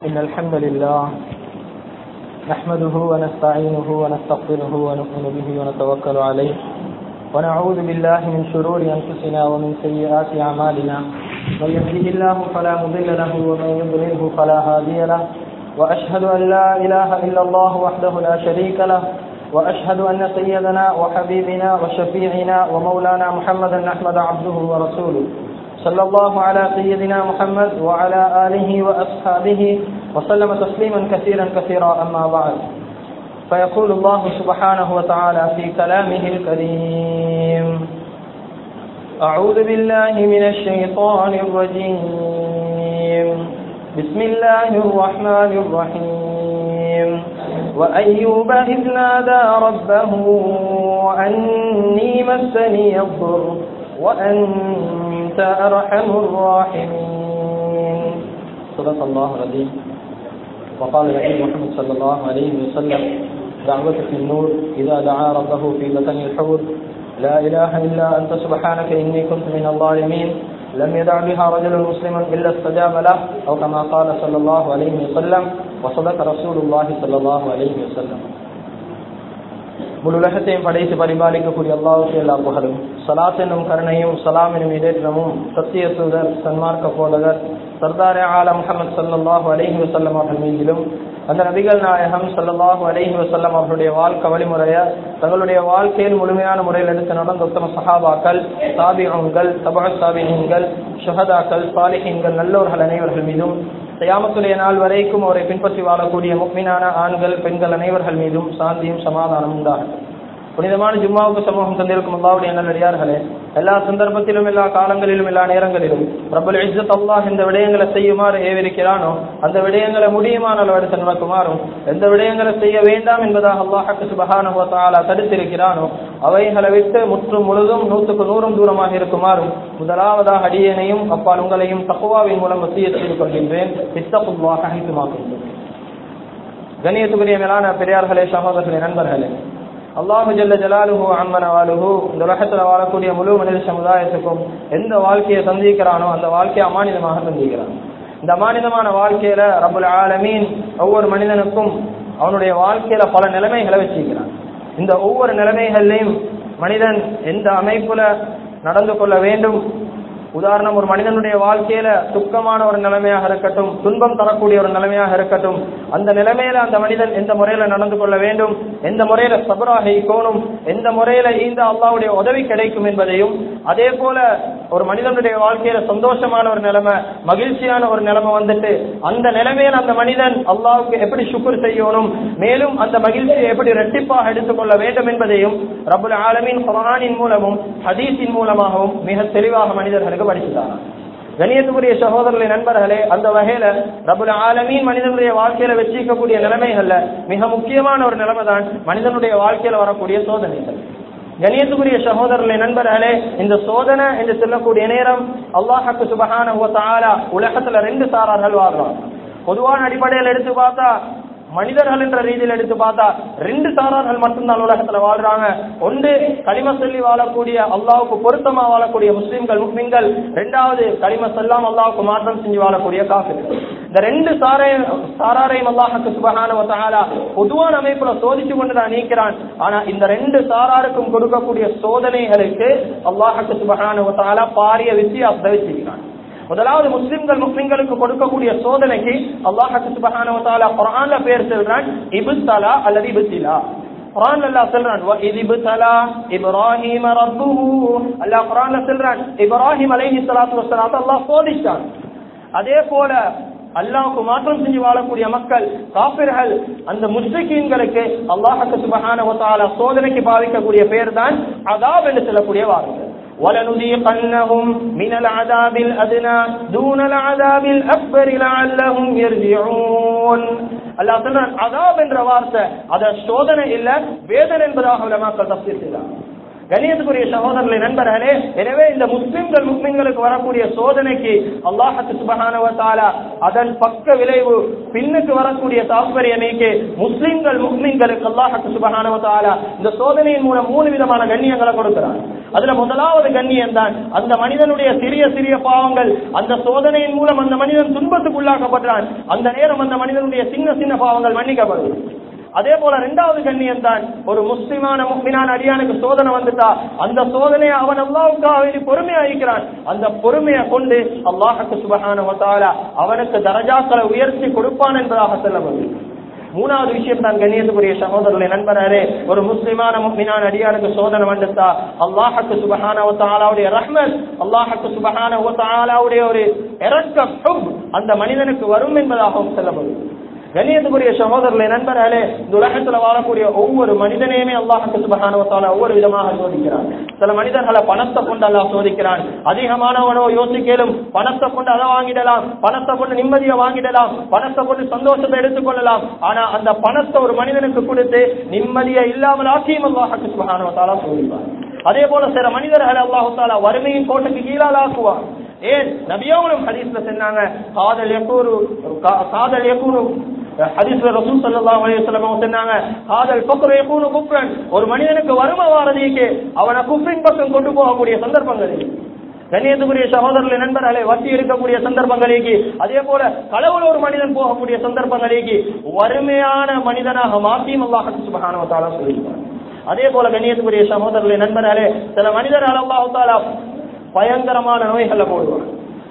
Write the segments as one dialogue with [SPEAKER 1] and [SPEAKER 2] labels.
[SPEAKER 1] إن الحمد لله نحمده ونستعينه ونستغفره ونؤمن به ونتوكل عليه ونعوذ بالله من شرور أنفسنا ومن سيئات أعمالنا من يهده الله فلا مضل له ومن يضلله فلا هادي له وأشهد أن لا إله إلا الله وحده لا شريك له وأشهد أن سيدنا وحبيبنا وشفيعنا ومولانا محمدا أحمد عبده ورسوله صلى الله على سيدنا محمد وعلى آله وأصحابه وسلم تسليما كثيرا كثيرا أما بعد فيقول الله سبحانه وتعالى في كلامه الكريم أعوذ بالله من الشيطان الرجيم بسم الله الرحمن الرحيم وأيوب إذ نادى ربه أني مسني الضر وأنت أرحم الراحمين صدق الله العظيم وقال النبي محمد صلى الله عليه وسلم دعوتك النور إذا دعا ربه في بطن الحور لا إله إلا أنت سبحانك إني كنت من الظالمين لم يدع بها رجل مسلم إلا استجاب له أو كما قال صلى الله عليه وسلم وصدق رسول الله صلى الله عليه وسلم முழு உலகத்தையும் படைத்து பரிபாலிக்கக்கூடிய அல்லாவுக்கு எல்லா புகழும் சலாத் என்னும் கருணையும் சலாம் எனும் இடேற்றமும் சத்திய தூதர் சன்மார்க்க போதகர் சர்தாரே ஆல முகமது சல்லாஹூ அலஹி வசல்லம் அவர்கள் மீதிலும் அந்த நபிகள் நாயகம் சல்லாஹூ அலஹி வசல்லம் அவர்களுடைய வாழ்க்கை வழிமுறைய தங்களுடைய வாழ்க்கையில் முழுமையான முறையில் எடுத்து நடந்த உத்தம சஹாபாக்கள் சாபிகங்கள் தபா சாபிகங்கள் ஷஹதாக்கள் சாலிஹீன்கள் நல்லோர்கள் அனைவர்கள் மீதும் தயாமத்துடைய நாள் வரைக்கும் அவரை பின்பற்றி வாழக்கூடிய முக்மீனான ஆண்கள் பெண்கள் அனைவர்கள் மீதும் சாந்தியும் சமாதானம் உண்டாகட்டும் புனிதமான ஜும்மாவுக்கு சமூகம் தந்திருக்கும் அல்லாவுடைய நல்லடியார்களே எல்லா சந்தர்ப்பத்திலும் எல்லா காலங்களிலும் எல்லா நேரங்களிலும் பிரபல இஜத் அல்லாஹ் இந்த விடயங்களை செய்யுமாறு ஏவிருக்கிறானோ அந்த விடயங்களை முடியுமான அளவெடுத்து நடக்குமாறும் எந்த விடயங்களை செய்ய வேண்டாம் என்பதாக அல்லாஹக்கு சுபகானுவத்தாலா தடுத்திருக்கிறானோ அவைகளை விட்டு முற்றும் முழுதும் நூற்றுக்கு நூறும் தூரமாக இருக்குமாறும் முதலாவதாக அடியனையும் அப்பால் உங்களையும் தக்குவாவின் மூலம் வசிய செய்து கொள்கின்றேன் இத்தகுவாக அனைத்துமாக்கின்றேன் கணியத்துக்குரிய மேலான பெரியார்களே சகோதரர்களே நண்பர்களே அல்லாஹு ஜல்ல ஜலாலுஹு அம்மன வாலுஹு இந்த உலகத்தில் வாழக்கூடிய முழு மனித சமுதாயத்துக்கும் எந்த வாழ்க்கையை சந்திக்கிறானோ அந்த வாழ்க்கையை அமானிதமாக சந்திக்கிறான் இந்த அமானிதமான வாழ்க்கையில ரபுல் ஆலமீன் ஒவ்வொரு மனிதனுக்கும் அவனுடைய வாழ்க்கையில பல நிலைமைகளை வச்சிருக்கிறான் இந்த ஒவ்வொரு நிலைமைகள்லையும் மனிதன் எந்த அமைப்புல நடந்து கொள்ள வேண்டும் உதாரணம் ஒரு மனிதனுடைய வாழ்க்கையில துக்கமான ஒரு நிலைமையாக இருக்கட்டும் துன்பம் தரக்கூடிய ஒரு நிலைமையாக இருக்கட்டும் அந்த நிலைமையில அந்த மனிதன் எந்த முறையில நடந்து கொள்ள வேண்டும் எந்த முறையில சபராக இருக்கணும் எந்த முறையில இந்த அல்லாவுடைய உதவி கிடைக்கும் என்பதையும் அதே போல ஒரு மனிதனுடைய வாழ்க்கையில சந்தோஷமான ஒரு நிலைமை மகிழ்ச்சியான ஒரு நிலைமை வந்துட்டு அந்த நிலைமையில அந்த மனிதன் அல்லாவுக்கு எப்படி சுக்குர் செய்யணும் மேலும் அந்த மகிழ்ச்சியை எப்படி ரெட்டிப்பாக எடுத்துக்கொள்ள வேண்டும் என்பதையும் ரபுல் ஆலமின் குரானின் மூலமும் ஹதீஸின் மூலமாகவும் மிக தெளிவாக மனிதர்களுக்கு படிச்சுட்டாங்க கணியத்துக்குரிய சகோதரர்களை நண்பர்களே அந்த வகையில ரபுல் ஆலமீன் மனிதனுடைய வாழ்க்கையில வச்சிருக்கக்கூடிய நிலைமைகள்ல மிக முக்கியமான ஒரு நிலைமை தான் மனிதனுடைய வாழ்க்கையில வரக்கூடிய சோதனைகள் கணியத்துக்குரிய சகோதரர்களை நண்பர்களே இந்த சோதனை என்று சொல்லக்கூடிய நேரம் அல்லாஹாக்கு சுபகான உலகத்துல ரெண்டு சாரார்கள் வாழ்றாங்க பொதுவான அடிப்படையில் எடுத்து பார்த்தா மனிதர்கள் என்ற ரீதியில் எடுத்து பார்த்தா ரெண்டு சாரார்கள் மட்டும்தான் உலகத்துல வாழ்றாங்க ஒன்று களிம சொல்லி வாழக்கூடிய அல்லாவுக்கு பொருத்தமா வாழக்கூடிய முஸ்லிம்கள் முஸ்லிம்கள் ரெண்டாவது களிம சொல்லாம் அல்லாவுக்கு மாற்றம் செஞ்சு வாழக்கூடிய காசுகள் இந்த ரெண்டு சாரையும் சாராரையும் அல்லாஹுக்கு சுபகான பொதுவான அமைப்புல சோதிச்சு கொண்டு தான் நீக்கிறான் ஆனா இந்த ரெண்டு சாராருக்கும் கொடுக்கக்கூடிய சோதனைகளுக்கு அல்லாஹுக்கு சுபகான பாரிய வித்தியாசத்தை வச்சிருக்கிறான் முதலாவது முஸ்லிம்கள் முஸ்லிம்களுக்கு கொடுக்கக்கூடிய சோதனைக்கு அல்லாஹு சுபஹானஹு வ தஆலா குர்ஆன்ல பேர் சொல்றான் இப்தலா அல்லது இப்திலா குர்ஆன்ல அல்லாஹ் சொல்றான் வ இப்தலா இப்ராஹீம ரப்புஹு அல்லாஹ் குர்ஆன்ல சொல்றான் இப்ராஹிம் அலைஹிஸ்ஸலாத்து வஸ்ஸலாம் அல்லாஹ் சோதிச்சான் அதே போல அல்லாவுக்கு மாற்றம் செஞ்சு வாழக்கூடிய மக்கள் காபிர்கள் அந்த முஸ்லிக்கீன்களுக்கு அல்லாஹு சுபஹானஹு வ தஆலா சோதனைக்கு பாவிக்கக்கூடிய பேர் தான் அதாப் என்று சொல்லக்கூடிய வார்த்தை ولنذيقنهم من العذاب الأدنى دون العذاب الأكبر لعلهم يرجعون அல்லாஹ் சொல்றான் அதாப் என்ற வார்த்தை அத சோதனை இல்ல வேதனை என்பதாக உலமாக்கள் தப்சீர் செய்தார் கணியத்துக்குரிய சகோதரர்களை நண்பர்களே எனவே இந்த முஸ்லிம்கள் முஸ்லிம்களுக்கு வரக்கூடிய சோதனைக்கு அல்லாஹத்து சுபஹானவத்தாலா அதன் பக்க விளைவு பின்னுக்கு வரக்கூடிய தாற்பயமைக்கு முஸ்லிம்கள் முஸ்லிம்களுக்கு அல்லாஹத்து சுபஹானவத்தாலா இந்த சோதனையின் மூலம் மூணு விதமான கண்ணியங்களை கொடுக்கிறார் அதுல முதலாவது கண்ணியம் தான் அந்த மனிதனுடைய சிறிய சிறிய பாவங்கள் அந்த சோதனையின் மூலம் அந்த மனிதன் துன்பத்துக்குள்ளாக்கப்படுறான் அந்த நேரம் அந்த மனிதனுடைய சின்ன சின்ன பாவங்கள் மன்னிக்கப்படுது அதே போல இரண்டாவது கண்ணியம் தான் ஒரு முஸ்லிமான முஸ்லிமான அடியானுக்கு சோதனை வந்துட்டா அந்த சோதனையை அவன் அல்லாவுக்காக வேண்டி பொறுமையா இருக்கிறான் அந்த பொறுமையை கொண்டு அல்லாஹுக்கு சுபகான அவனுக்கு தரஜாக்களை உயர்த்தி கொடுப்பான் என்பதாக சொல்லப்படுது மூணாவது விஷயம் தான் கண்ணியத்துக்குரிய சகோதரர்களை நண்பரே ஒரு முஸ்லிமான முக்மினான அடியானுக்கு சோதனை வந்துட்டா அல்லாஹுக்கு சுபஹான தாலாவுடைய ரஹ்மத் அல்லாஹுக்கு சுபஹான தாலாவுடைய ஒரு இறக்கம் ஹுப் அந்த மனிதனுக்கு வரும் என்பதாகவும் சொல்லப்படுது கண்ணியத்துக்குரிய சகோதரர்களை நண்பர்களே இந்த உலகத்துல வாழக்கூடிய ஒவ்வொரு மனிதனையுமே அல்லாஹுக்கு சுபகானவத்தால ஒவ்வொரு விதமாக சோதிக்கிறான் சில மனிதர்களை பணத்தை கொண்டு அல்லாஹ் சோதிக்கிறான் அதிகமானவனோ யோசிக்கலும் பணத்தை கொண்டு அதை வாங்கிடலாம் பணத்தை கொண்டு நிம்மதியை வாங்கிடலாம் பணத்தை கொண்டு சந்தோஷத்தை எடுத்துக்கொள்ளலாம் ஆனா அந்த பணத்தை ஒரு மனிதனுக்கு கொடுத்து நிம்மதியை இல்லாமல் ஆக்கியும் அல்லாஹுக்கு சுபகானவத்தாலா சோதிப்பான் அதே போல சில மனிதர்கள் அல்லாஹு தாலா வறுமையின் கோட்டுக்கு கீழால் ஆக்குவான் ஏன் நபியாவளும் ஹதீஸ்ல சொன்னாங்க காதல் எக்கூறு காதல் எக்கூறு ஹதீஸ்ல ரசூல் ஸல்லல்லாஹு அலைஹி வஸல்லம் சொன்னாங்க காதல் ஃபக்ரு யகூனு குஃப்ரன் ஒரு மனிதனுக்கு வறுமை வாரதிக்கு அவனை குஃப்ரின் பக்கம் கொண்டு போகக்கூடிய சந்தர்ப்பங்கள் கண்ணியத்துக்குரிய சகோதரர்களை நண்பர்களே வட்டி இருக்கக்கூடிய சந்தர்ப்பங்களுக்கு அதே போல களவுல ஒரு மனிதன் போகக்கூடிய சந்தர்ப்பங்களுக்கு வறுமையான மனிதனாக மாற்றியும் அல்லாஹ் சுபஹானஹு வ தஆலா சொல்லியிருக்கார் அதே போல கண்ணியத்துக்குரிய சகோதரர்களை நண்பர்களே சில மனிதர்கள் அல்லாஹு தாலா பயங்கரமான நோய்களை போடுவான்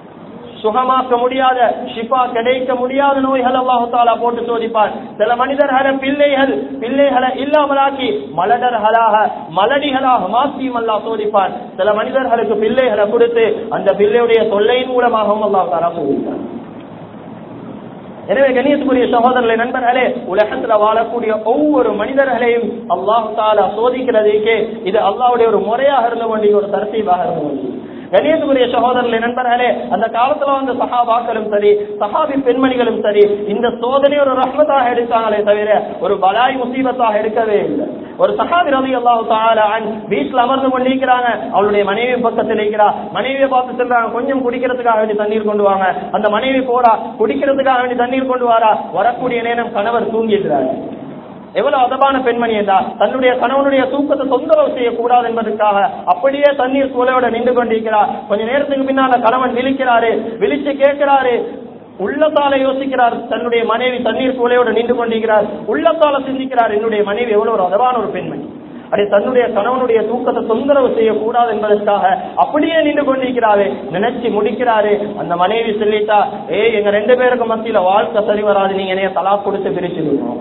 [SPEAKER 1] சுகமாக்க முடியாத ஷிஃபா கிடைக்க முடியாத நோய்கள் அல்லாஹு தாலா போட்டு சோதிப்பார் சில மனிதர்களை பிள்ளைகள் பிள்ளைகளை இல்லாமலாக்கி மலடர்களாக மலடிகளாக மாற்றியும் அல்லாஹ் சோதிப்பான் சில மனிதர்களுக்கு பிள்ளைகளை கொடுத்து அந்த பிள்ளையுடைய தொல்லையின் மூலமாகவும் அல்லாஹ் தாலா சோதிப்பார் எனவே கண்ணியத்துக்குரிய சகோதரர்களை நண்பர்களே உலகத்துல வாழக்கூடிய ஒவ்வொரு மனிதர்களையும் அல்லாஹு தாலா சோதிக்கிறதுக்கே இது அல்லாவுடைய ஒரு முறையாக இருந்த வேண்டிய ஒரு தரத்தீவாக இருந்த வேண்டிய கணியத்துக்குரிய சகோதரர்களை நண்பர்களே அந்த காலத்துல வந்து சஹாபாக்களும் சரி சஹாபி பெண்மணிகளும் சரி இந்த சோதனை ஒரு ரஹ்மத்தாக எடுத்தாங்களே தவிர ஒரு பலாய் முசீபத்தாக எடுக்கவே இல்லை ஒரு சஹாபி ரவி அல்லாஹு தாலான் வீட்டுல அமர்ந்து கொண்டிருக்கிறாங்க அவளுடைய மனைவி பக்கத்தில் இருக்கிறா மனைவியை பார்த்து சொல்றாங்க கொஞ்சம் குடிக்கிறதுக்காக வேண்டி தண்ணீர் கொண்டு வாங்க அந்த மனைவி போறா குடிக்கிறதுக்காக வேண்டி தண்ணீர் கொண்டு வாரா வரக்கூடிய நேரம் கணவர் தூங்கிடுறாரு எவ்வளவு அதபான பெண்மணி என்றா தன்னுடைய கணவனுடைய தூக்கத்தை தொந்தரவு செய்யக்கூடாது என்பதற்காக அப்படியே தண்ணீர் சூழலோட நின்று கொண்டிருக்கிறார் கொஞ்ச நேரத்துக்கு பின்னால கணவன் விழிக்கிறாரு விழிச்சு கேட்கிறாரு உள்ளத்தால யோசிக்கிறார் தன்னுடைய மனைவி தண்ணீர் சூளையோட நின்று கொண்டிருக்கிறார் உள்ளத்தால சிந்திக்கிறார் என்னுடைய மனைவி எவ்வளவு ஒரு அதவான ஒரு பெண்மணி அப்படி தன்னுடைய கணவனுடைய தூக்கத்தை தொந்தரவு செய்யக்கூடாது என்பதற்காக அப்படியே நின்று கொண்டிருக்கிறாரு நினைச்சு முடிக்கிறாரு அந்த மனைவி சொல்லிட்டா ஏ எங்க ரெண்டு பேருக்கு மத்தியில வாழ்க்கை சரி வராது நீங்க என்னைய தலா கொடுத்து பிரிச்சிருக்கோம்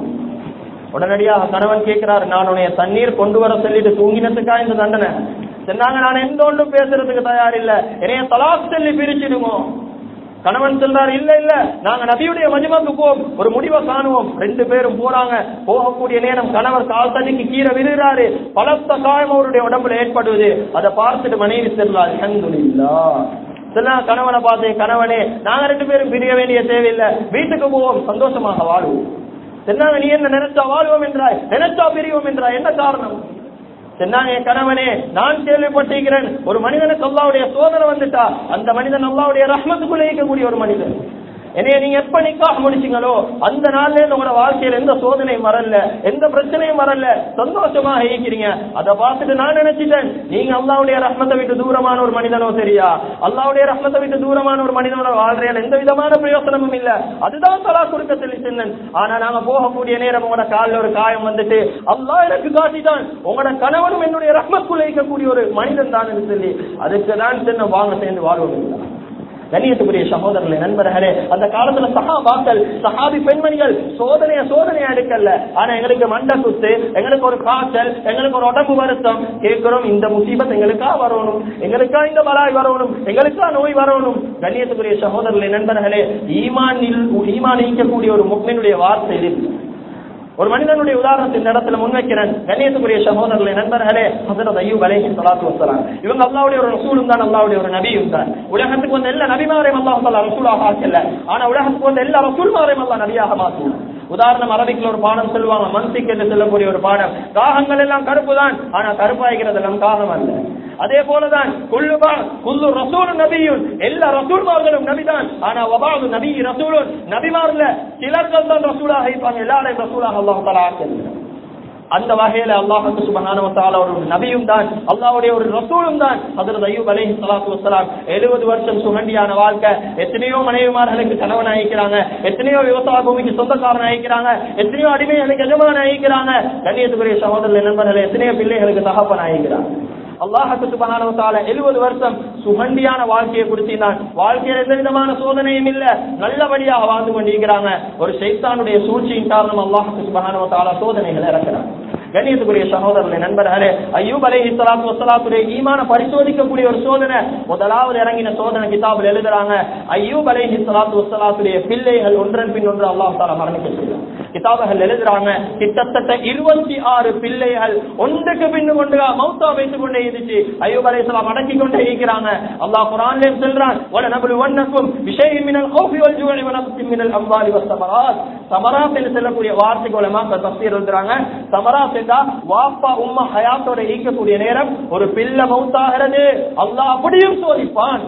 [SPEAKER 1] உடனடியாக கணவன் கேட்கிறார் நான் உன்னைய தண்ணீர் கொண்டு வர சொல்லிட்டு தூங்கினதுக்கா இந்த தண்டனை சொன்னாங்க நான் எந்த ஒன்றும் பேசுறதுக்கு தயார் இல்ல என்னைய தலாக் சொல்லி பிரிச்சிடுவோம் கணவன் சொல்றாரு இல்ல இல்ல நாங்க நபியுடைய மஜிமாக்கு போவோம் ஒரு முடிவை காணுவோம் ரெண்டு பேரும் போறாங்க போகக்கூடிய நேரம் கணவர் கால் தண்ணிக்கு கீழே விழுகிறாரு பலத்த காயம் அவருடைய உடம்புல ஏற்படுவது அதை பார்த்துட்டு மனைவி செல்லாரு அல்ஹம்துலில்லா சொன்னா கணவனை பார்த்து கணவனே நாங்க ரெண்டு பேரும் பிரிய வேண்டிய தேவையில்லை வீட்டுக்கு போவோம் சந்தோஷமாக வாழ்வோம் சொன்னாங்க நீ என்ன நினைச்சா வாழ்வோம் என்றாய் நினைச்சா பிரிவோம் என்றாய் என்ன காரணம் சொன்னாங்க என் கணவனே நான் கேள்விப்பட்டிருக்கிறேன் ஒரு மனிதனுக்கு அல்லாவுடைய சோதனை வந்துட்டா அந்த மனிதன் அல்லாவுடைய ரஹ்மத்துக்குள்ளே இருக்கக்கூடிய ஒரு மனிதன் என்னைய நீங்க எப்ப நிக்காக முடிச்சீங்களோ அந்த நாள்ல இருந்து உங்களோட வாழ்க்கையில எந்த சோதனையும் வரல எந்த பிரச்சனையும் வரல சந்தோஷமாக இருக்கிறீங்க அதை பார்த்துட்டு நான் நினைச்சிட்டேன் நீங்க அல்லாவுடைய ரஹ்மத்தை விட்டு தூரமான ஒரு மனிதனோ சரியா அல்லாவுடைய ரஹ்மத்தை விட்டு தூரமான ஒரு மனிதனோட வாழ்றையில எந்த விதமான பிரயோசனமும் இல்ல அதுதான் தலா கொடுக்க சொல்லி சொன்னேன் ஆனா நாங்க போகக்கூடிய நேரம் உங்களோட காலில் ஒரு காயம் வந்துட்டு அல்லாஹ் எனக்கு காட்டிதான் உங்களோட கணவனும் என்னுடைய ரஹ்மத்துக்குள்ள இருக்கக்கூடிய ஒரு மனிதன் தான் சொல்லி அதுக்கு தான் சின்ன வாங்க சேர்ந்து வாழ்வோம் கண்ணியத்துக்குரிய சகோதரர்களே நண்பர்களே அந்த காலத்துல சஹாபாக்கள் சஹாபி பெண்மணிகள் சோதனைய சோதனையா எடுக்கல ஆனா எங்களுக்கு மண்ட குத்து எங்களுக்கு ஒரு காய்ச்சல் எங்களுக்கு ஒரு உடம்பு வருத்தம் கேட்கிறோம் இந்த முசீபத் எங்களுக்கா வரணும் எங்களுக்கா இந்த பலாய் வரணும் எங்களுக்கா நோய் வரணும் கண்ணியத்துக்குரிய சகோதரர்களே நண்பர்களே ஈமானில் ஈமான் ஈக்கக்கூடிய ஒரு முக்மினுடைய வார்த்தை இருக்கு ஒரு மனிதனுடைய உதாரணத்தை இந்த இடத்துல முன்வைக்கிறேன் கண்ணியத்துக்குரிய சகோதரர்களை நண்பர்களே ஹசரத் ஐயூப் அலைஹி ஸலாத்து வஸலாம் இவங்க அல்லாஹ்வுடைய ஒரு ரசூலும் தான் அல்லாஹ்வுடைய ஒரு நபியும் தான் உலகத்துக்கு வந்த எல்லா நபிமாரையும் அல்லாஹ் தஆலா ரசூலாக ஆக்கல ஆனா உலகத்துக்கு வந்த எல்லா ரசூல்மாரையும் அல்லாஹ் நபியாக மாற்றினான் உதாரணம் அரபிக்குல ஒரு பாடம் சொல்லுவாங்க மன்சிக் என்று சொல்லக்கூடிய ஒரு பாடம் காகங்கள் எல்லாம் கருப்பு தான் ஆனா கருப்பாய்க்கிறது எல்லாம் காகம் அல்ல அதே போலதான் குல்லுபா குல்லு ரசூல் நபியும் எல்லா ரசூல்மார்களும் நபிதான் ஆனா வபாது நபி ரசூலும் நபிமார்ல சிலர்கள் தான் ரசூலாக இருப்பாங்க எல்லாரையும் ரசூலாக அல்லாஹ் தலா ஆக்கியிருக்கிறார் அந்த வகையில அல்லாஹு சுபஹானஹு வ தஆலா ஒரு நபியும் தான் அல்லாஹ்வுடைய ஒரு ரசூலும் தான் ஹஜ்ரத் அய்யூப் அலைஹி ஸலாத்து வஸலாம் 70 வருஷம் சுகண்டியான வாழ்க்கை எத்தனையோ மனைவிமார்களுக்கு கணவன் ஆயிக்கிறாங்க எத்தனையோ விவசாய பூமிக்கு சொந்தக்காரன் ஆயிக்கிறாங்க எத்தனையோ அடிமைகளுக்கு எஜமான் ஆயிக்கிறாங்க கண்ணியத்துக்குரிய சகோதரர்கள் நண்பர்கள் எத்தனையோ பிள்ளைகளுக்கு தகப்பன் ஆயிக்கிறாங்க அல்லாஹுக்கு சுபஹானஹு தஆலா 70 வருஷம் சுகண்டியான வாழ்க்கையை கொடுத்தினான் வாழ்க்கையில் எந்த விதமான சோதனையும் இல்ல நல்லபடியாக வாழ்ந்து கொண்டிருக்கிறாங்க ஒரு சைத்தானுடைய சூழ்ச்சியின் காரணம் அல்லாஹுக்கு சுபஹானஹு தஆலா சோதனைகளை இறக்கிறான் கண்ணியத்துக்குரிய சகோதரர்களே நண்பர்களே ஐயூப் அலைஹி ஸலாத்து வஸலாத்துடைய ஈமான பரிசோதிக்கக்கூடிய ஒரு சோதனை முதலாவது இறங்கின சோதனை கிதாபில் எழுதுறாங்க ஐயூப் அலைஹி ஸலாத்து வஸலாத்துடைய பிள்ளைகள் ஒன்றன் பின் ஒன்று அல்லாஹ் தஆலா மரணிக்க செய்தார் கிதாபுகள் எழுதுறாங்க கிட்டத்தட்ட இருபத்தி ஆறு பிள்ளைகள் ஒன்றுக்கு பின்னு கொண்டு மௌத்தா வைத்துக் கொண்டே இருந்துச்சு ஐயூப் அலைஹிஸ்ஸலாம் அடக்கி கொண்டே இருக்கிறாங்க அல்லாஹ் குர்ஆன்ல சொல்றான் வல நபுல் வன்னக்கும் விஷயம் மினல் கௌஃபி வல் ஜூஇ வ நஃப்ஸின் மினல் அம்வாலி வஸ் ஸமராத் ஸமராத் என்று சொல்லக்கூடிய வார்த்தைகள் உலமா தஃசீர் எழுதுறாங்க ஸமராத் என்றா வாப்பா உம்மா ஹயாத்தோட ஈக்கக்கூடிய நேரம் ஒரு பிள்ளை மௌத்தாகிறது அல்லாஹ் அப்படியும் சோதிப்பான்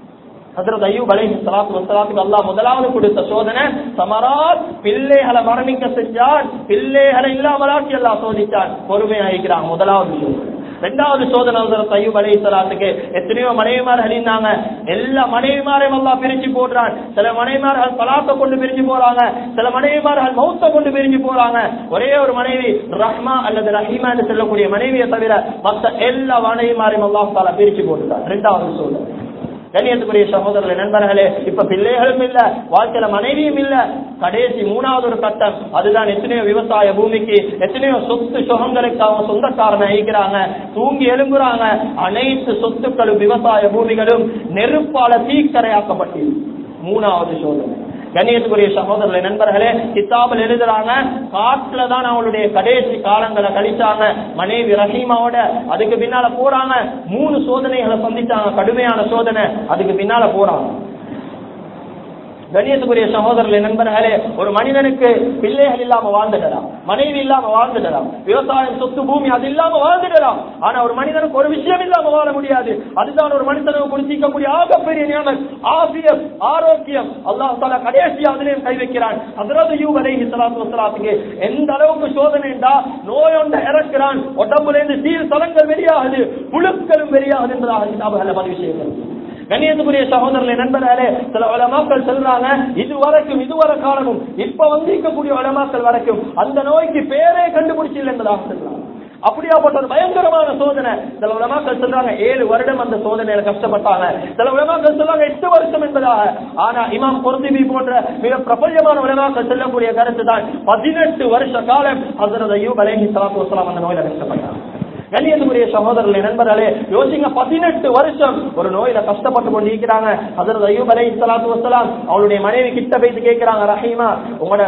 [SPEAKER 1] ஹஜரத் அய்யூப் அலைஹி ஸலாத்து வஸலாத்துக்கு அல்லாஹ் முதலாவது கொடுத்த சோதனை சமராத் பிள்ளைகளை மரணிக்க செஞ்சான் பிள்ளைகளை இல்லாமலாக்கி அல்லாஹ் சோதிச்சான் பொறுமையாகிறான் முதலாவது சோதனை ரெண்டாவது சோதனை ஹஜரத் அய்யூப் அலைஹி ஸலாத்துக்கு எத்தனையோ மனைவிமார்கள் இருந்தாங்க எல்லா மனைவிமாரையும் அல்லாஹ் பிரிச்சு போடுறான் சில மனைவிமார்கள் பலாத்தை கொண்டு பிரிஞ்சு போறாங்க சில மனைவிமார்கள் மௌத்த கொண்டு பிரிஞ்சு போறாங்க ஒரே ஒரு மனைவி ரஹ்மா அல்லது ரஹீமா என்று சொல்லக்கூடிய மனைவியை தவிர மற்ற எல்லா மனைவிமாரையும் அல்லாஹ் தாலா பிரிச்சு போட்டுட்டான் ரெண்டாவது சோதனை கண்ணியத்துக்குரிய சகோதரர்களே நண்பர்களே இப்ப பிள்ளைகளும் இல்ல வாழ்க்கையில மனைவியும் இல்ல கடைசி மூணாவது ஒரு கட்டம் அதுதான் எத்தனையோ விவசாய பூமிக்கு எத்தனையோ சொத்து சுகங்களுக்கு அவங்க சொந்தக்காரனை அழிக்கிறாங்க தூங்கி எழும்புறாங்க அனைத்து சொத்துக்களும் விவசாய பூமிகளும் நெருப்பால தீக்கரையாக்கப்பட்டு மூணாவது சோதனை கண்ணியத்துக்குரிய சகோதரர்களே நண்பர்களே கித்தாபில் எழுதுறாங்க காட்டுல தான் அவங்களுடைய கடைசி காலங்களை கழிச்சாங்க மனைவி ரஹீமாவோட அதுக்கு பின்னால போறாங்க மூணு சோதனைகளை சந்திச்சாங்க கடுமையான சோதனை அதுக்கு பின்னால போறாங்க கண்ணியத்துக்குரிய சகோதரர்களே நண்பர்களே ஒரு மனிதனுக்கு பிள்ளைகள் இல்லாம வாழ்ந்துடலாம் மனைவி இல்லாம வாழ்ந்துடலாம் விவசாயம் சொத்து பூமி அது இல்லாம வாழ்ந்துடலாம் ஆனா ஒரு மனிதனுக்கு ஒரு விஷயம் இல்லாம வாழ முடியாது அதுதான் ஒரு மனிதனுக்கு குறிச்சிக்கக்கூடிய ஆகப்பெரிய ஞானம் ஆசியம் ஆரோக்கியம் அல்லாஹ் தாலா கடைசி அதிலையும் கை வைக்கிறான் அதரது யூ அலைஹி ஸலாத்து வஸலாத்துக்கு எந்த அளவுக்கு சோதனை என்றா நோய் ஒன்றை இறக்கிறான் உடம்புல இருந்து சீர் தலங்கள் வெளியாகுது புழுக்களும் வெளியாகுது என்பதாக கிதாபுகள் பதிவு செய்யப்படுது கண்ணியத்துக்குரிய சகோதரர்களே நண்பர்களே சில உலமாக்கள் சொல்றாங்க இதுவரைக்கும் இதுவரை காலமும் இப்ப வந்து இருக்கக்கூடிய உலமாக்கள் வரைக்கும் அந்த நோய்க்கு பேரே கண்டுபிடிச்சில்லை என்பதாக சொல்றாங்க அப்படியாப்பட்ட ஒரு பயங்கரமான சோதனை சில உலமாக்கள் சொல்றாங்க ஏழு வருடம் அந்த சோதனையில கஷ்டப்பட்டாங்க சில உலமாக்கள் சொல்றாங்க எட்டு வருஷம் என்பதாக ஆனா இமாம் பொருந்திபி போன்ற மிக பிரபல்யமான உலமாக்கள் சொல்லக்கூடிய கருத்து தான் பதினெட்டு வருஷ காலம் ஹசரத் அய்யூப் அலைஹி ஸலாத்து வஸலாம் அந்த நோயில கஷ்டப்பட்டாங்க கண்ணியத்துக்குரிய சகோதரர்களே நண்பர்களே யோசிங்க பதினெட்டு வருஷம் ஒரு நோயில கஷ்டப்பட்டு கொண்டு இருக்கிறாங்க ஹசரத் அய்யூப் அலைஹி ஸலாத்து வஸலாம் அவளுடைய மனைவி கிட்ட போயிட்டு கேட்கிறாங்க ரஹீமா உங்களோட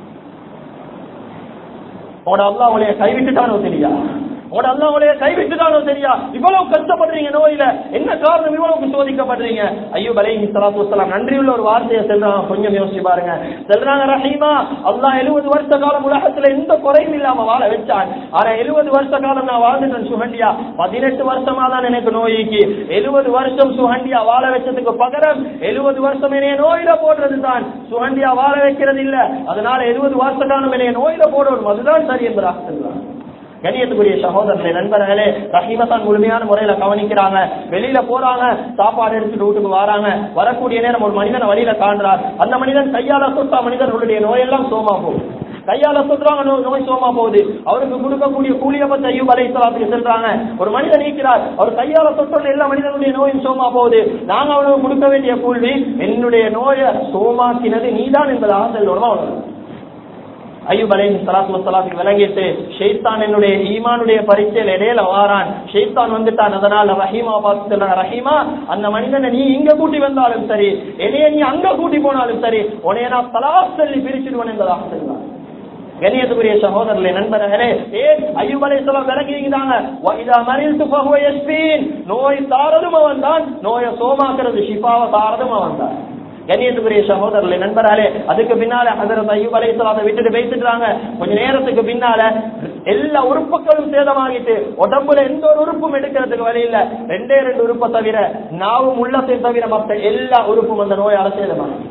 [SPEAKER 1] உங்களோட அல்லாஹ் உங்களைய கைவிட்டுட்டானோ தெரியா உங்களோட அல்லா உங்களைய கைவிட்டுட்டானோ தெரியா இவ்வளவு கஷ்டப்படுறீங்க நோயில என்ன காரணம் இவ்வளவு சோதிக்கப்படுறீங்க ஐயோ அலைஹி ஸலாத்து வஸலாம் நன்றியுள்ள ஒரு வார்த்தையை சொல்றாங்க கொஞ்சம் யோசிச்சு பாருங்க சொல்றாங்க ரஹீமா அல்லாஹ் 70 வருஷ காலம் உலகத்துல எந்த குறையும் இல்லாம வாழ வச்சான் ஆனா 70 வருஷ காலம் நான் வாழ்ந்துட்டேன் சுகண்டியா 18 வருஷமா தான் எனக்கு நோய்க்கு 70 வருஷம் சுகண்டியா வாழ வச்சதுக்கு பகரம் 70 வருஷம் என்னைய நோயில போடுறது தான் சுகண்டியா வாழ வைக்கிறது இல்ல அதனால 70 வருஷ காலம் என்னைய நோயில போடணும் அதுதான் சரி என்பதாக சொல்றாங்க கணியத்துக்குரிய சகோதரர்களே நண்பர்களே ரஹீமத்தான் முழுமையான முறையில கவனிக்கிறாங்க வெளியில போறாங்க சாப்பாடு எடுத்துட்டு வீட்டுக்கு வராங்க வரக்கூடிய நேரம் ஒரு மனிதனை வழியில காண்றார் அந்த மனிதன் கையால தொட்டா மனிதர்களுடைய நோயெல்லாம் சோமா போகும் கையால சொல்றாங்க நோய் நோய் சோமா போகுது அவருக்கு கொடுக்கக்கூடிய கூலிய பத்தி ஐயோ வலை செல்றாங்க ஒரு மனிதன் நீக்கிறார் அவர் கையால தொட்ட எல்லா மனிதனுடைய நோயும் சோமா போகுது நாங்க அவனுக்கு கொடுக்க வேண்டிய கூல்வி என்னுடைய நோயை சோமாக்கினது நீதான் என்பதாக செல்வமா உணர்வு ஐயூப் அலைஹி ஸலாத்து வஸலாத்துக்கு விளங்கிட்டு ஷைத்தான் என்னுடைய ஈமானுடைய பரீட்சையில இடையில வாரான் ஷைத்தான் வந்துட்டான் அதனால ரஹீமா பார்த்து சொல்றாங்க ரஹீமா அந்த மனிதனை நீ இங்க கூட்டி வந்தாலும் சரி என்னைய நீ அங்க கூட்டி போனாலும் சரி உன்னைய நான் தலாக் சொல்லி பிரிச்சிடுவேன் என்பதாக சொல்றான் கணியத்துக்குரிய சகோதரர்களே நண்பர்களே ஏன் ஐயூப் அலைஹிஸ்ஸலாம் விளங்கிக்கிறாங்க இதா மரில்து ஃபஹுவ யஸ்பீன் நோய் தாரதும் அவன் தான் நோயை சோமாக்குறது ஷிஃபாவை தாரதும் அவன் தான் கண்ணியத்துக்குரிய சகோதரர்களே நண்பர்களே அதுக்கு பின்னால ஹதரத் ஐயூப் அலைஹிஸ்ஸலாத்தை விட்டுட்டு பேசிட்டாங்க கொஞ்ச நேரத்துக்கு பின்னால எல்லா உறுப்புகளும் சேதமாகிட்டு உடம்புல எந்த ஒரு உறுப்பும் எடுக்கிறதுக்கு வழி இல்ல ரெண்டே ரெண்டு உறுப்பை தவிர நாவும் உள்ளத்தையும் தவிர மற்ற எல்லா உறுப்பும் அந்த நோயால சேதமாகி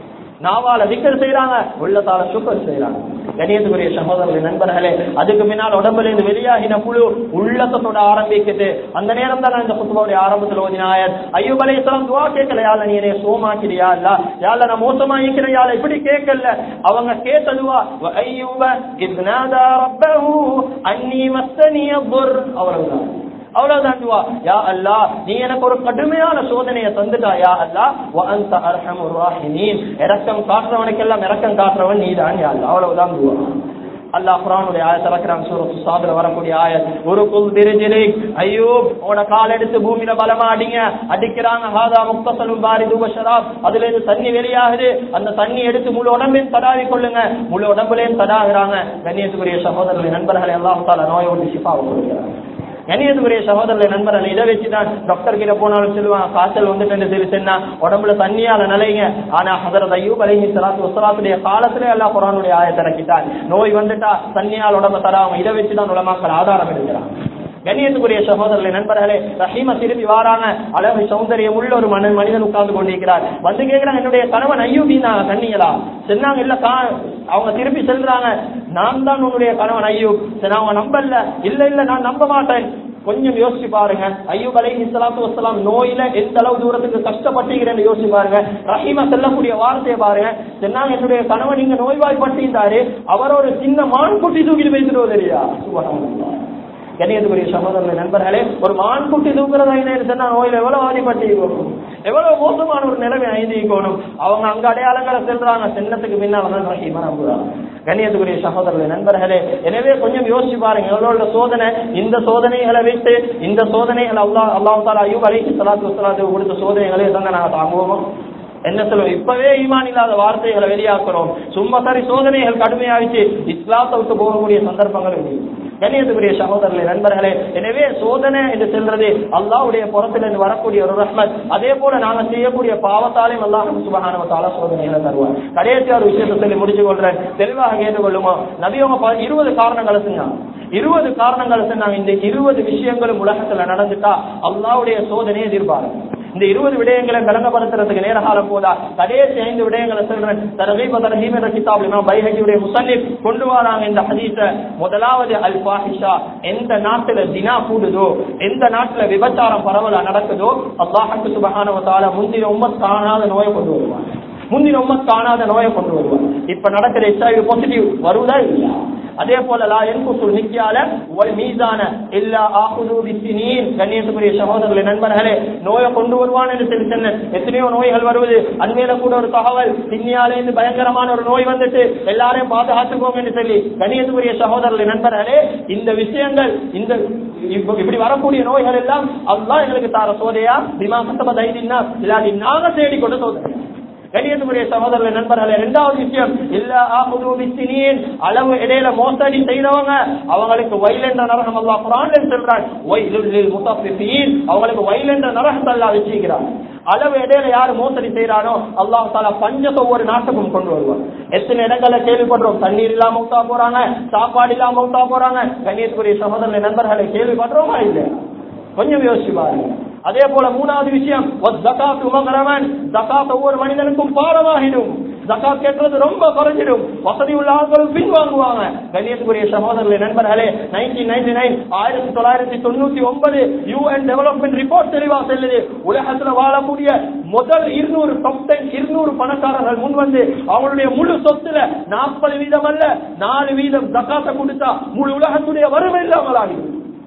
[SPEAKER 1] நாவால விக்கர் செய்யறாங்க உள்ளத்தால சுக்கர் செய்யறாங்க கணியத்துக்குரிய சகோதரர்களே நண்பர்களே அதுக்கு பின்னால் உடம்புல இருந்து வெளியாகின புழு உள்ளத்தோட ஆரம்பிக்குது அந்த நேரம் தான் நான் இந்த குத்துபாவுடைய ஆரம்பத்தில் ஓதினாயர் ஐயூப் அலைஹிஸ்ஸலாம் துவா கேட்கல யாழ்ல நீ என்னைய சோமாக்கிறியா இல்ல யாழ்ல நான் மோசமா இருக்கிறேன் யாழ இப்படி கேட்கல அவங்க கேட்டதுவா ஐயூப இத்னாதா ரப்பஹு அன்னி மஸ்தனி அப்புர் அவ்வளவுதான் அவ்வளவுதான் துவா யா அல்லா நீ எனக்கு ஒரு கடுமையான சோதனையை தந்துட்டா யா அல்லா வ அன்த அர்ஹமுர் ராஹிமீன் இரக்கம் காட்டுறவனுக்கெல்லாம் இரக்கம் காட்டுறவன் நீதான் யா அல்லா அவ்வளவுதான் துவா அல்லாஹ் குரானுடைய ஆயத்தை இறக்குறான் சூரத்து சாதுல வரக்கூடிய ஆயத் ஒரு குல் திருஜிலி ஐயோ உன கால் எடுத்து பூமியில பலமா அடிங்க அடிக்கிறாங்க ஹாதா முக்தசலும் பாரி தூபஷராப் அதுல இருந்து தண்ணி வெளியாகுது அந்த தண்ணி எடுத்து முழு உடம்பையும் தடாவி கொள்ளுங்க முழு உடம்புலையும் தடாகிறாங்க கண்ணியத்துக்குரிய சகோதரர்களை நண்பர்களை எல்லாம் தால நோயோடு சிப்பாவை கொடுக்கிறாங்க கணியத்துக்குரிய சகோதரர்களை நண்பர்கள் இதை வச்சுதான் டாக்டர் கிட்ட போனாலும் சொல்லுவான் காய்ச்சல் வந்துட்டு சொல்லி சொன்னா உடம்புல தண்ணியால நிலைங்க ஆனா ஹதரத் ஐயூப் அலைஹி ஸலாத்து வஸலாத்துடைய காலத்திலே அல்லாஹ் குர்ஆனுடைய ஆயத்தை இறக்கிட்டான் நோய் வந்துட்டா தண்ணியால் உடம்ப தராம இதை வச்சுதான் உலமாக்கள் ஆதாரம் எடுக்கிறான் கண்ணியத்துக்குரிய சகோதரர்களை நண்பர்களே ரஹீம திரும்பி வாராங்க அழகு சௌந்தரியம் உள்ள ஒரு மனிதன் மனிதன் உட்கார்ந்து கொண்டிருக்கிறார் வந்து கேட்கிறாங்க என்னுடைய கணவன் ஐயூபின்னா கண்ணியலா சொன்னாங்க இல்ல கா அவங்க திருப்பி செல்றாங்க நான் தான் உன்னுடைய கணவன் ஐயூப் சரி அவங்க நம்பல இல்ல இல்ல நான் நம்ப மாட்டேன் கொஞ்சம் யோசிச்சு பாருங்க ஐயூப் அலைஹி ஸலாத்து வஸலாம் நோயில எந்த அளவு தூரத்துக்கு கஷ்டப்பட்டீங்கன்னு யோசிச்சு பாருங்க ரஹீமா செல்லக்கூடிய வார்த்தையை பாருங்க சொன்னாங்க என்னுடைய கணவன் இங்க நோய்வாய்ப்பட்டிருந்தாரு அவர் ஒரு சின்ன மான் குட்டி தூக்கிட்டு போயிட்டு தெரியா சுபஹானல்லாஹ் கணியத்துக்குரிய சகோதரர்கள் நண்பர்களே ஒரு மான் குட்டி தூக்குறதா சொன்னா நோயில எவ்வளவு ஆதிப்பட்டிருக்கணும் எவ்வளவு மோசமான ஒரு நிலைமை ஐந்திக்கணும் அவங்க அங்க அடையாளங்களை செல்றாங்க சின்னத்துக்கு பின்னால் தான் ரஹீமா நம்புறாங்க கண்ணியத்துக்குரிய சகோதரர்கள் நண்பர்களே எனவே கொஞ்சம் யோசிச்சு பாருங்க எவ்வளவு சோதனை இந்த சோதனைகளை வைத்து இந்த சோதனைகள் அல்லா அல்லாஹ் தாலா ஐயூப் அலைஹி ஸலாத்து வஸலாத்துக்கு கொடுத்த சோதனைகளை தான் நாங்க தாங்குவோம் என்ன சொல்லுவோம் இப்பவே ஈமான் இல்லாத வார்த்தைகளை வெளியாக்குறோம் சும்மா சரி சோதனைகள் கடுமையாயிச்சு இஸ்லாத்தை விட்டு போகக்கூடிய சந்தர்ப்பங்கள் இருக்கு. கண்ணியத்துக்குரிய சகோதரர்களே நண்பர்களே எனவே சோதனை என்று செல்றது அல்லாஹ்வுடைய புறத்திலிருந்து வரக்கூடிய ஒரு ரஹ்மத் அதே போல நாங்க செய்யக்கூடிய பாவத்தாலையும் அல்லாஹ் சுபஹானஹு வ தஆலா சோதனைகளை தருவார் கடைசி ஒரு விஷயத்தை சொல்லி முடிச்சு கொள்றேன் தெளிவாக கேட்டுக்கொள்ளுமா நபியவங்க ப- இருபது காரணங்களை செஞ்சாங்க இருபது காரணங்களை சொன்னாங்க இந்த இருபது விஷயங்களும் உலகத்துல நடந்துட்டா அல்லாஹ்வுடைய சோதனையை எதிர்பார்க்கும் இந்த இருபது விடயங்களை விளங்கப்படுத்துறதுக்கு நேர காலம் போதா கடைசி ஐந்து விடயங்களை சொல்றேன் தரகீப தரகீம் என்ற கிதாப் இமாம் பைஹகியுடைய முசன்னிப் கொண்டு வராங்க இந்த ஹதீஸ முதலாவது அல் ஃபாஹிஷா எந்த நாட்டுல தினா கூடுதோ எந்த நாட்டுல விபச்சாரம் பரவலா நடக்குதோ அல்லாஹ்க்கு சுபஹானஹு வ தஆலா முந்தின உம்மத் காணாத நோயை கொண்டு வருவான் முந்தின உம்மத் காணாத நோயை கொண்டு வருவான் இப்ப நடக்கிற எச்ஐவி பாசிட்டிவ் வருவதா இல்லையா அதே போல லா என்குசுல் நிக்கியால வல் மீசான இல்லா ஆகுது பிசினீன் கண்ணியத்துக்குரிய சகோதரர்களே நண்பர்களே நோயை கொண்டு வருவான் என்று சொல்லி சொன்னேன் எத்தனையோ நோய்கள் வருவது அண்மையில கூட ஒரு தகவல் பின்னியாலே இருந்து பயங்கரமான ஒரு நோய் வந்துட்டு எல்லாரையும் பாதுகாத்துக்கோங்க என்று சொல்லி கண்ணியத்துக்குரிய சகோதரர்களே நண்பர்களே இந்த விஷயங்கள் இந்த இப்ப- இப்படி வரக்கூடிய நோய்கள் எல்லாம் அல்லாஹ் எங்களுக்கு தார சோதையா திமா கத்தப தைரியா இல்லாட்டி நாங்க தேடிக்கொண்டு சோதனை கண்ணியத்துக்குரிய சகோதரர்களே நண்பர்களே இரண்டாவது விஷயம் இல்ல ஆகுது பிசினீன் அளவு இடையில மோசடி செய்தவங்க அவங்களுக்கு வயல் என்ற நரகம் அல்லாஹ் குரான்ல சொல்றான் வயலுல் லில் முத்தஃபிஃபீன் அவங்களுக்கு வயல் என்ற நரகத்தை அல்லாஹ் வச்சிருக்கிறான் அளவு இடையில யாரு மோசடி செய்யறானோ அல்லாஹ் தாலா பஞ்சத்தை ஒவ்வொரு நாட்டுக்கும் கொண்டு வருவான் எத்தனை இடங்களை கேள்விப்படுறோம் தண்ணீர் இல்லாம மௌத்தா போறாங்க சாப்பாடு இல்லாம மௌத்தா போறாங்க கண்ணியத்துக்குரிய சகோதரர்களே நண்பர்களை கேள்விப்படுறோமா இல்லையா கொஞ்சம் யோசிச்சு பாருங்க அதே போல மூணாவது விஷயம் ஜக்காத் உமகரவன் ஜக்காத் ஒவ்வொரு மனிதனுக்கும் பாரமாகிடும் ஜக்காத் கேட்கறது ரொம்ப குறைஞ்சிடும் வசதி உள்ள ஆட்களும் பின்வாங்குவாங்க கண்ணியத்துக்குரிய சகோதரர்களே நண்பர்களே நைன்டீன் நைன்டி நைன் ஆயிரத்தி தொள்ளாயிரத்தி தொண்ணூத்தி ஒன்பது யூஎன் டெவலப்மெண்ட் ரிப்போர்ட் தெளிவா செல்லுது உலகத்துல வாழக்கூடிய முதல் இருநூறு டாப் டென் இருநூறு பணக்காரர்கள் முன் வந்து அவங்களுடைய முழு சொத்துல நாற்பது வீதம் அல்ல நாலு வீதம் ஜக்காத்தை கொடுத்தா முழு உலகத்துடைய வறுமை இல்லாமல் ஆகிடும்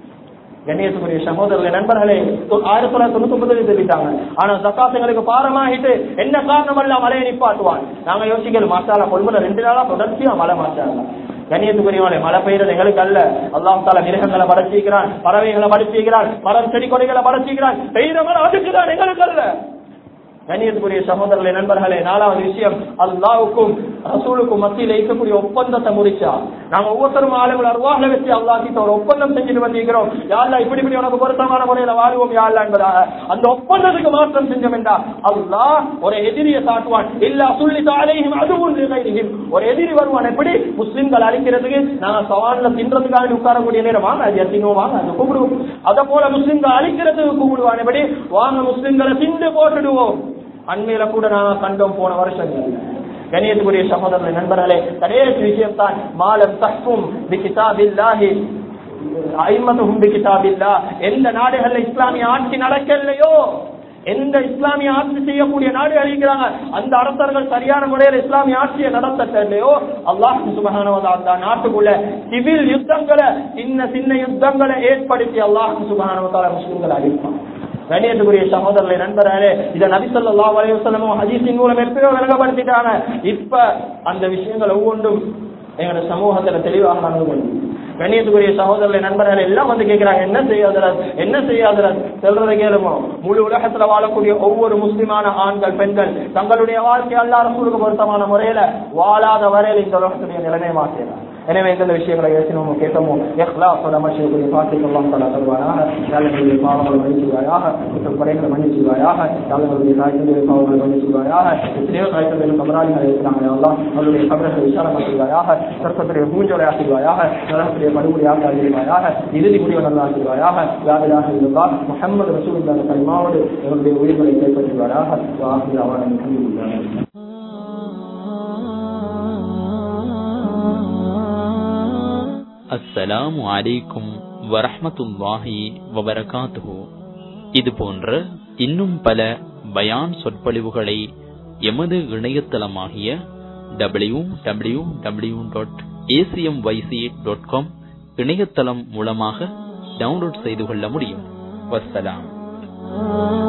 [SPEAKER 1] கணேசனுடைய சகோதரர்களே நண்பர்களே தொ- ஆயிரத்தி தொள்ளாயிரத்தி தொண்ணூத்தி ஒன்பதுல சொல்லிட்டாங்க ஆனா ஜக்காத் எங்களுக்கு பாரமாகிட்டு என்ன காரணம் அல்ல மழையை நிப்பாட்டுவான் நாங்க யோசிக்கல மாசாலா கொள்முதல் ரெண்டு நாளா தொடர்ச்சியா மழை மாசாலா கண்ணியத்துக்குரியவனே மழை பெய்யறது எங்களுக்கு அல்ல அல்லாஹ் தால மிருகங்களை படைச்சிக்கிறான் பறவைகளை படைச்சிக்கிறான் மரம் செடி கொடிகளை படைச்சிக்கிறான் பெய்யற மழை அதுக்குதான் எங்களுக்கு அல்ல கண்ணியத்துக்குரிய சகோதரர்களே நண்பர்களே நாலாவது விஷயம் அல்லாவுக்கும் ரசூலுக்கு மத்தியில இருக்கக்கூடிய ஒப்பந்தத்தை முடிச்சா நாங்க ஒவ்வொருத்தரும் ஆளுகள் அருவாக வச்சு அல்லா கிட்ட ஒரு ஒப்பந்தம் செஞ்சுட்டு வந்திருக்கிறோம் யாழ்லா இப்படி இப்படி உனக்கு பொருத்தமான முறையில வாழ்வோம் யாழ்லா என்பதாக அந்த ஒப்பந்தத்துக்கு மாற்றம் செஞ்சோம் என்றா அல்லாஹ் ஒரு எதிரியை சாட்டுவான் இல்ல சொல்லி தாலேயும் அதுவும் நிலையிலும் ஒரு எதிரி வருவான் எப்படி முஸ்லிம்கள் அழிக்கிறதுக்கு நாங்க சவால்ல தின்றதுக்காக உட்காரக்கூடிய நேரம் வாங்க அது எத்தினோ வாங்க அது கூப்பிடுவோம் அத போல முஸ்லிம்கள் அழிக்கிறதுக்கு கூப்பிடுவான் எப்படி வாங்க முஸ்லிம்களை திண்டு போட்டுடுவோம் அண்மையில கூட நாங்க கண்டோம் போன வருஷங்கள் கணியத்துக்குரிய சகோதரர்கள் நண்பர்களே கடைசி விஷயம் தான் மாலம் தஹ்கும் பிகிதாபில்லாஹி ஐமதுஹும் பிகிதாபில்லா எந்த நாடுகள்ல இஸ்லாமிய ஆட்சி நடக்கலையோ எந்த இஸ்லாமிய ஆட்சி செய்யக்கூடிய நாடு அழிக்கிறாங்க அந்த அரசர்கள் சரியான முறையில் இஸ்லாமிய ஆட்சியை நடத்தலையோ அல்லாஹ் சுபகானவதா அந்த நாட்டுக்குள்ள சிவில் யுத்தங்களை சின்ன சின்ன யுத்தங்களை ஏற்படுத்தி அல்லாஹ் சுபகானவதால முஸ்லிம்களை அழிப்பான் கணியத்துக்குரிய சகோதரர்களை நண்பர்களே இதை நபி சொல்லா வலைவசலமும் ஹதீஸின் மூலம் எப்பயோ விளங்கப்படுத்திட்டாங்க இப்ப அந்த விஷயங்கள் ஒவ்வொன்றும் எங்களோட சமூகத்துல தெளிவாக நடந்து கொள்ளும் கண்ணியத்துக்குரிய சகோதரர்களை நண்பர்கள் எல்லாம் வந்து கேட்கிறாங்க என்ன செய்யாதரர் என்ன செய்யாதரர் சொல்றதை கேளுமோ முழு உலகத்துல வாழக்கூடிய ஒவ்வொரு முஸ்லிமான ஆண்கள் பெண்கள் தங்களுடைய வாழ்க்கை அல்லா ரசூலுக்கு பொருத்தமான முறையில வாழாத வரையில் இந்த உலகத்துடைய நிலைமை மாற்றினார் எனவே எந்த விஷயங்களை யோசினோமோ கேட்டோமோ எஹ்லாசோட மனுஷனுடைய பாத்திக்கெல்லாம் தலா தருவாயாக யாழ்களுடைய பாவங்களை மன்னிச்சுவாயாக குற்றம் குறைகளை மன்னிச்சுவாயாக யாழ்களுடைய தாய்களுடைய பாவங்களை மன்னிச்சுவாயாக எத்தனையோ தாய்களுடைய கபராளிகளை இருக்கிறாங்க எல்லாம் அவருடைய கபரங்களை விசாலமாக்குவாயாக சொர்க்கத்துடைய பூஞ்சோலை ஆக்குவாயாக நரகத்துடைய படுகொலை ஆக்கிடுவாயாக இறுதி முடிவு நல்லா ஆக்கிடுவாயாக யாரிலாக இருந்தால் முகமது ரசூல் கலிமாவோடு எங்களுடைய உயிர்களை கைப்பற்றுவாராக வாஹி அவன்
[SPEAKER 2] அஸ்ஸலாமு அலைக்கும் வரஹ்மத்துல்லாஹி வபரகாத்துஹு இது போன்ற இன்னும் பல பயான் சொற்பொழிவுகளை எமது இணையதளமாகிய W W W dot ACM YC dot com இணையதளம் மூலமாக டவுன்லோட் செய்து கொள்ள முடியும் வஸ்ஸலாம்